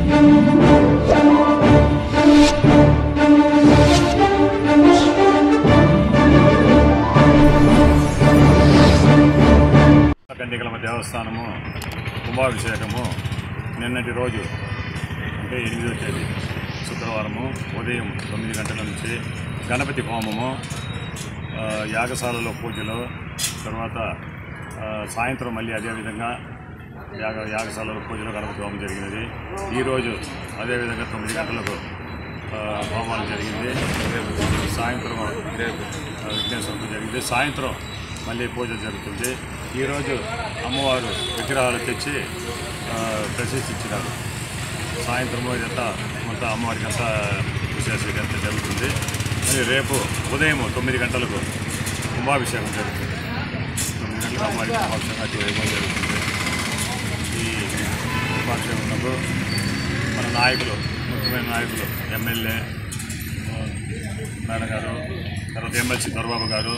కండికలమ్మ దేవస్థానము కుంభాభిషేకము నిన్నటి రోజు అంటే ఎనిమిదో తేదీ శుక్రవారము ఉదయం తొమ్మిది గంటల నుంచి గణపతి హోమము ఆ, యాగశాలలో పూజలు తర్వాత ఆ, సాయంత్రం మళ్ళీ అదేవిధంగా యాగ యాగశాలలో పూజలు గణపతి హోమం జరిగినది ఈరోజు అదేవిధంగా తొమ్మిది గంటలకు ఆ, హోమాలు జరిగింది సాయంత్రం రేపు ఆ, విఘ్నేశ్వర పూజ జరిగింది సాయంత్రం మళ్ళీ పూజ జరుగుతుంది ఈరోజు అమ్మవారు విగ్రహాలు తెచ్చి ఆ, ప్రతిష్ఠించినారు సాయంత్రం ఇదంతా మొత్తం అమ్మవారికి అంతా విశేష ఇదంతా జరుగుతుంది మరి రేపు ఉదయం తొమ్మిది గంటలకు కుంభాభిషేకం జరుగుతుంది తొమ్మిది గంటలకు అమ్మవారికి కుంభాభిషేకం అతి వైభవం జరుగుతుంది ఈ కుంభాభిషేకంలో మన నాయకులు ముఖ్యమైన నాయకులు ఎమ్మెల్యే ఆ, మేడం గారు తర్వాత ఎమ్మెల్సీ దొరబాబు గారు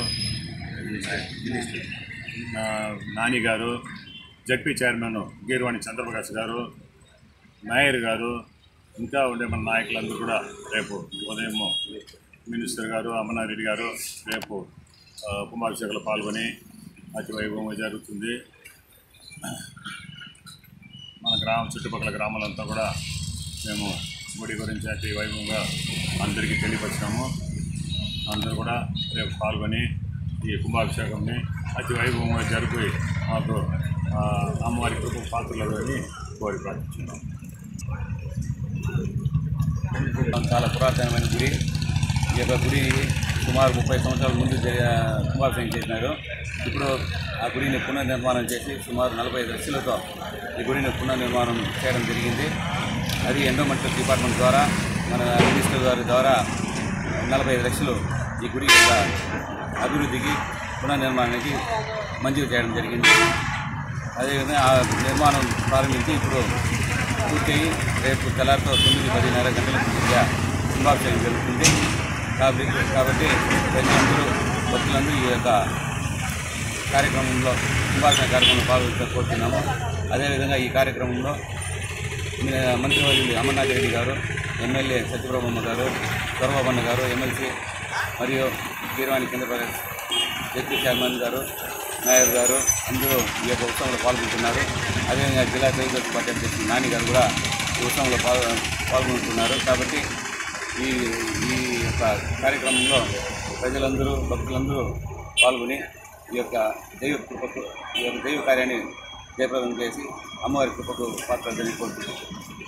ఆ, నాని గారు జడ్పీ చైర్మన్ గీర్వాణి చంద్రప్రకాష్ గారు నాయర్ గారు ఇంకా ఉండే మన నాయకులందరూ కూడా రేపు ఉదయం మినిస్టర్ గారు అమర్నాథ్ గారు రేపు ఆ, కుంభాభిషేకంలో పాల్గొని అతి వైభవంగా జరుగుతుంది మన గ్రామం చుట్టుపక్కల గ్రామాలంతా కూడా మేము గుడి గురించి అతి వైభవంగా అందరికీ తెలియపరిచినాము అందరూ కూడా రేపు పాల్గొని ఈ కుంభాభిషేకంని అతి వైభవంగా జరిపి మాకు ఆ, అమ్మవారి కృప పాత్రలు అని కోరి ప్రార్థించున్నాం చాలా పురాతనమైన గుడి ఈ యొక్క గుడి సుమారు ముప్పై సంవత్సరాల ముందు జరి- కుంభాభిషేకం చేసినారు ఇప్పుడు ఆ గుడిని పునర్నిర్మాణం చేసి సుమారు నలభై ఐదు లక్షలతో ఈ గుడిని పునర్నిర్మాణం చేయడం జరిగింది అది ఎండోమెంటల్ డిపార్ట్మెంట్ ద్వారా మన మినిస్టర్ గారి ద్వారా నలభై ఐదు లక్షలు ఈ గుడి యొక్క అభివృద్ధికి పునర్నిర్మాణానికి మంజూరు చేయడం జరిగింది అదేవిధంగా ఆ నిర్మాణం ప్రారంభించి ఇప్పుడు పూర్తయి రేపు తెల్లారితో తొమ్మిది పదిన్నర గంటల మధ్య కుంభాభిషేకం జరుగుతుంది కాబట్టి కాబట్టి ప్రజలందరూ భక్తులందరూ ఈ యొక్క కార్యక్రమంలో కుంభాభిషేక కార్యక్రమంలో పాల్గొని కోరుతున్నాము అదేవిధంగా ఈ కార్యక్రమంలో మీ మంత్రివర్యులు అమర్నాథ్ రెడ్డి గారు ఎమ్మెల్యే సత్యప్రభమ్మ గారు దొరబాబన్న గారు ఎమ్మెల్సీ మరియు గీరవాణి చంద్రప్రదేశ్ జడ్పీ చైర్మన్ గారు నాయర్ గారు అందరూ ఈ యొక్క ఉత్సవంలో పాల్గొంటున్నారు అదేవిధంగా జిల్లా తెలుగుదేశం పార్టీ అధ్యక్షుడు నాని గారు కూడా ఈ ఉత్సవంలో పాల్ పాల్గొంటున్నారు కాబట్టి ఈ ఈ యొక్క కార్యక్రమంలో ప్రజలందరూ భక్తులందరూ పాల్గొని ఈ యొక్క దైవ కృపకు ఈ యొక్క దైవ కార్యాన్ని జయప్రదం చేసి అమ్మవారి కృపకు పాత్ర కోరుతున్నాను